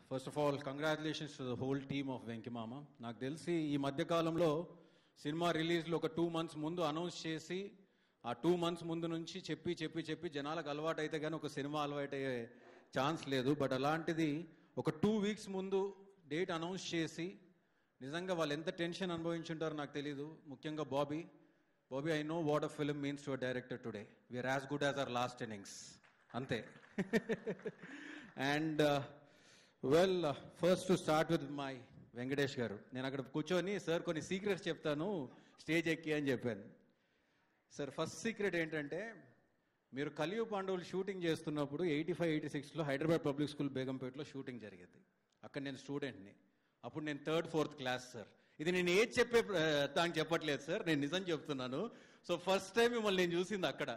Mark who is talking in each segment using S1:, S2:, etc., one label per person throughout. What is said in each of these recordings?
S1: First of all congratulations to the whole team of Venky Mama నాకు తెలిసి ఈ మధ్య కాలంలో సినిమా రిలీజ్లో ఒక టూ మంత్స్ ముందు అనౌన్స్ చేసి ఆ టూ మంత్స్ ముందు నుంచి చెప్పి చెప్పి చెప్పి జనాలకు అలవాటు అయితే కానీ ఒక సినిమా అలవాటు అయ్యే ఛాన్స్ లేదు బట్ అలాంటిది ఒక టూ వీక్స్ ముందు డేట్ అనౌన్స్ చేసి నిజంగా వాళ్ళు ఎంత టెన్షన్ అనుభవించుంటారో నాకు తెలియదు ముఖ్యంగా Bobby Bobby I know what a film means to director today we're as good as our last innings అంతే and well first to start with my Venkatesh garu నేను అక్కడ కూర్చొని సార్ కొన్ని సీక్రెట్స్ చెప్తాను స్టేజ్ ఎక్కి అని చెప్పాను సార్ ఫస్ట్ సీక్రెట్ ఏంటంటే మీరు కలియు పాండవులు షూటింగ్ చేస్తున్నప్పుడు ఎయిటీ ఫైవ్ ఎయిటీ సిక్స్లో హైదరాబాద్ పబ్లిక్ స్కూల్ బేగంపేటలో షూటింగ్ జరిగేది అక్కడ నేను స్టూడెంట్ని అప్పుడు నేను థర్డ్ ఫోర్త్ క్లాస్ సార్ ఇది నేను ఏది చెప్పే ఆ, దానికి చెప్పట్లేదు సార్ నేను నిజం చెప్తున్నాను సో ఫస్ట్ టైం మిమ్మల్ని నేను చూసింది అక్కడ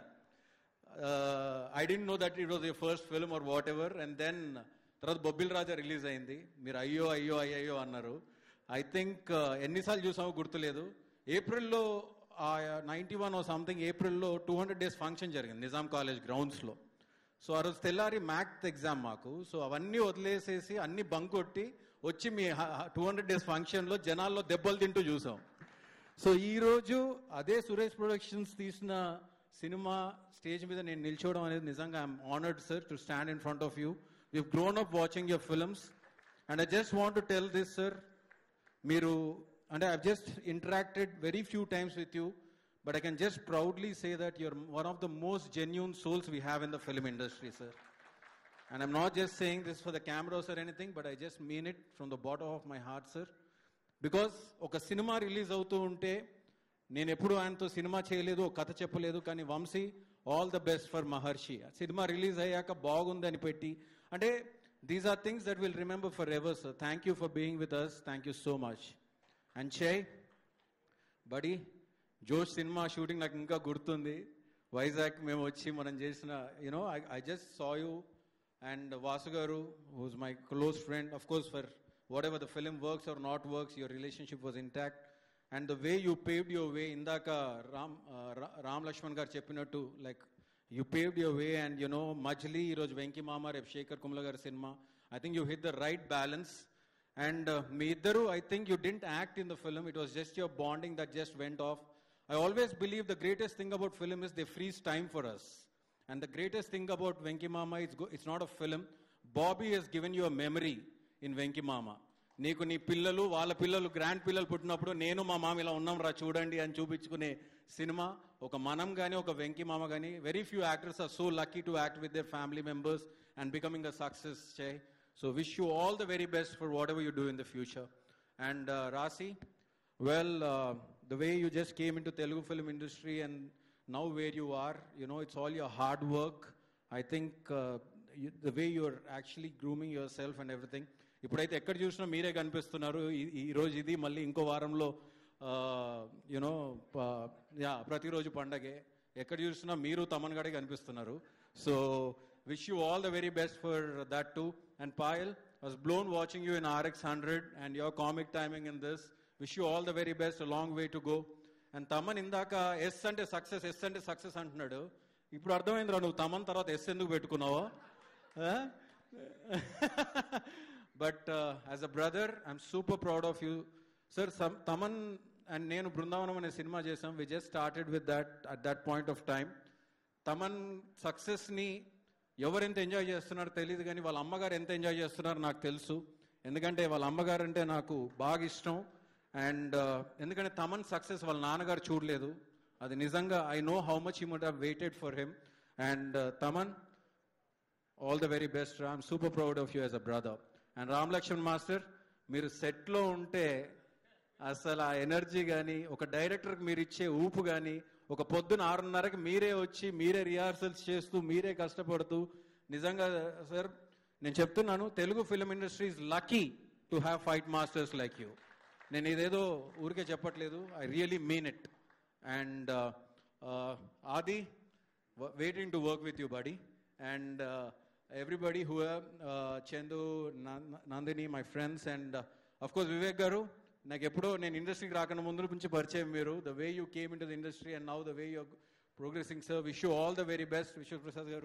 S1: I didn't know that it was a first film or whatever and then తర్వాత బొబ్బిల్ రాజా రిలీజ్ అయింది మీరు అయ్యో అయ్యో అయ్యో అన్నారు ఐ థింక్ ఎన్నిసార్లు చూసామో గుర్తులేదు ఏప్రిల్లో నైంటీ వన్ సంథింగ్ ఏప్రిల్లో టూ హండ్రెడ్ డేస్ ఫంక్షన్ జరిగింది నిజాం కాలేజ్ గ్రౌండ్స్లో సో ఆ రోజు తెల్లారి మ్యాథ్స్ ఎగ్జామ్ మాకు సో అవన్నీ వదిలేసేసి అన్ని బంక్ కొట్టి వచ్చి మీ టూ హండ్రెడ్ డేస్ ఫంక్షన్లో జనాల్లో దెబ్బలు తింటూ చూసాం సో ఈ రోజు అదే సురేష్ ప్రొడక్షన్స్ తీసిన సినిమా స్టేజ్ మీద నేను నిల్చోవడం అనేది నిజంగా I'm honoured sir to stand in front of you you grown up watching your films and I just want to tell this sir మీరు అంటే I just interacted very few times with you but I can just proudly say that your one of the most genuine souls we have in the film industry sir And I'm not just saying this for the cameras or anything, but I just mean it from the bottom of my heart, sir. Because ఒక cinema release అవుతూ ఉంటే నేను ఎప్పుడు ఆయనతో cinema చేయలేదు ఒక కథ చెప్పలేదు కానీ Vamshi all the best for Maharshi ఆ సినిమా రిలీజ్ అయ్యాక బాగుందని పెట్టి అంటే these are things that will remember forever sir thank you for being with us thank you so much and చే బడి జోష్ సినిమా షూటింగ్ నాకు ఇంకా గుర్తుంది వైజాగ్ మేము వచ్చి మనం చేసిన you know I I just saw you and Vasu garu who's my close friend of course for whatever the film works or not works your relationship was intact and the way you paved your way ఇందాక రామ్ రామ్ లక్ష్మణ్ గారు చెప్పినట్టు like you paved your way and you know Majili ఈరోజు వెంకీ మామ రేపు శేఖర్ కుమ్ల గారి cinema I think you hit the right balance and మీ ఇద్దరు I think you didn't act in the film it was just your bonding that just went off I always believe the greatest thing about film is they freeze time for us and the greatest thing about Venky Mama it's it's not a film Bobby he's given your memory in Venky Mama నీకు నీ పిల్లలు వాళ్ళ పిల్లలు grand పిల్లలు పుట్టినప్పుడు నేను మా మామ ఇలా ఉన్నాం రా చూడండి అని చూపించుకునే సినిమా ఒక మనం కానీ ఒక వెంకీ మామ కానీ very few actors are so lucky to act with their family members and becoming a success Chay so wish you all the very best for whatever you do in the future and Raashi well uh, the way you just came into telugu film industry and now where you are you know it's all your hard work i think uh, you, the way you're actually grooming yourself and everything ఇప్పుడైతే ఎక్కడ చూసినా మీరే కనిపిస్తున్నారు ఈ- ఈ రోజు ఇది మళ్ళీ ఇంకో వారంలో యునో యా ప్రతిరోజు పండగే ఎక్కడ చూసినా మీరు తమన్ గడే కనిపిస్తున్నారు so wish you all the very best for that too and Payal was blown watching you in RX hundred and your comic timing in this wish you all the very best long way to go and Thaman ఇందాక S అంటే success yes అంటే success అంటున్నాడు ఇప్పుడు అర్థమైందిరా నువ్వు తమన్ తర్వాత S ఎందుకు పెట్టుకున్నావో but as a brother I'm super proud of you sir Thaman and నేను బృందావనం అనే సినిమా చేసాం we just started with that at that point of time Thaman సక్సెస్ని ఎవరు ఎంత ఎంజాయ్ చేస్తున్నారో తెలియదు కానీ వాళ్ళ అమ్మగారు ఎంత ఎంజాయ్ చేస్తున్నారో నాకు తెలుసు ఎందుకంటే వాళ్ళ అమ్మగారు అంటే నాకు బాగా ఇష్టం అండ్ ఎందుకంటే తమన్ సక్సెస్ వాళ్ళ నాన్నగారు చూడలేదు అది నిజంగా I know how much he must have waited for him and Thaman all the very best I'm super proud of you as a brother and Ram Laxman master మీరు సెట్లో ఉంటే అసలు ఆ ఎనర్జీ కానీ ఒక డైరెక్టర్కి మీరు ఇచ్చే ఊపు కానీ ఒక పొద్దున ఆరున్నరకి మీరే వచ్చి మీరే రిహార్సల్స్ చేస్తూ మీరే కష్టపడుతూ నిజంగా సార్ నేను చెప్తున్నాను Telugu film industry is lucky to have fight masters like you నేను ఇదేదో ఊరికే చెప్పట్లేదు I really mean it and Aadi waiting to work with you, buddy. And uh, everybody who have uh, Chendu, Nan- Nandini, my friends, and uh, of course Vivek Garu. నాకు ఎప్పుడో నేను ఇండస్ట్రీకి రాకన్నా ముందు నుంచి పరిచయం మీరు the way you came into the industry and now the way you progressing sir wish you all the very best Vishwa Prasad garu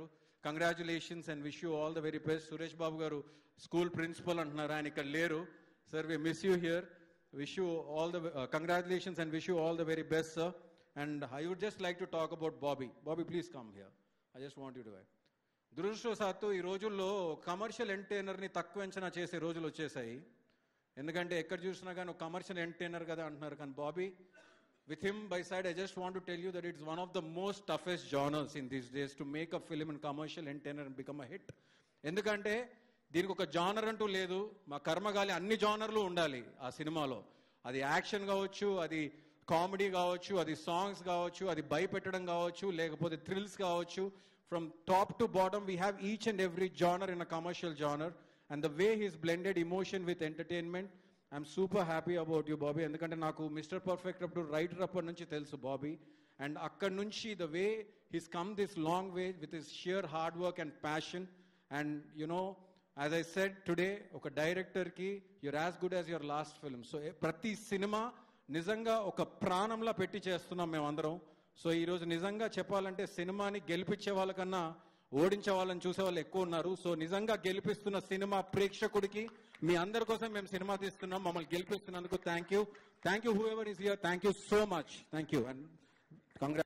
S1: congratulations and wish you all the very best Suresh Babu garu school principal అంటున్నారు ఆయన ఇక్కడ లేరు sir we miss you here wish you all the congratulations and wish you all the very best sir and I would just like to talk about Bobby Bobby please come here I just want you to దురదృష్టవశాత్తు ఈ రోజుల్లో commercial ఎంటర్టైనర్ని తక్కువ అంచనా చేసే రోజులు వచ్చేసాయి ఎందుకంటే ఎక్కడ చూసినా కానీ ఒక కమర్షియల్ ఎంటర్టైనర్ కదా అంటున్నారు కానీ Bobby with him beside I just want to tell you that it's one of the most toughest genres in these days to make a film in commercial entertainer and become a hit ఎందుకంటే దీనికి ఒక genre అంటూ లేదు మా కర్మగాలి అన్ని జానర్లు ఉండాలి ఆ సినిమాలో అది యాక్షన్ కావచ్చు అది కామెడీ కావచ్చు అది సాంగ్స్ కావచ్చు అది భయపెట్టడం కావచ్చు లేకపోతే థ్రిల్స్ కావచ్చు from top to bottom we have each and every genre in a commercial genre and the way he's blended emotion with entertainment I'm super happy about you Bobby ఎందుకంటే నాకు మిస్టర్ పర్ఫెక్ట్ అప్పుడు writer అప్పటి నుంచి తెలుసు Bobby and అక్కడి నుంచి the way he's come this long way with his sheer hard work and passion and you know as I said today ఒక డైరెక్టర్కి you're as good as your last film so ప్రతి సినిమా నిజంగా ఒక ప్రాణంలా పెట్టి చేస్తున్నాం మేమందరం సో ఈరోజు నిజంగా చెప్పాలంటే సినిమాని గెలిపించే వాళ్ళకన్నా ఓడించే వాళ్ళని చూసే వాళ్ళు ఎక్కువ ఉన్నారు సో నిజంగా గెలిపిస్తున్న సినిమా ప్రేక్షకుడికి మీ అందరి కోసం మేము సినిమా తీస్తున్నాం మమ్మల్ని గెలిపిస్తున్నందుకు thank you thank you whoever is here thank you so much thank you and కంగ్రా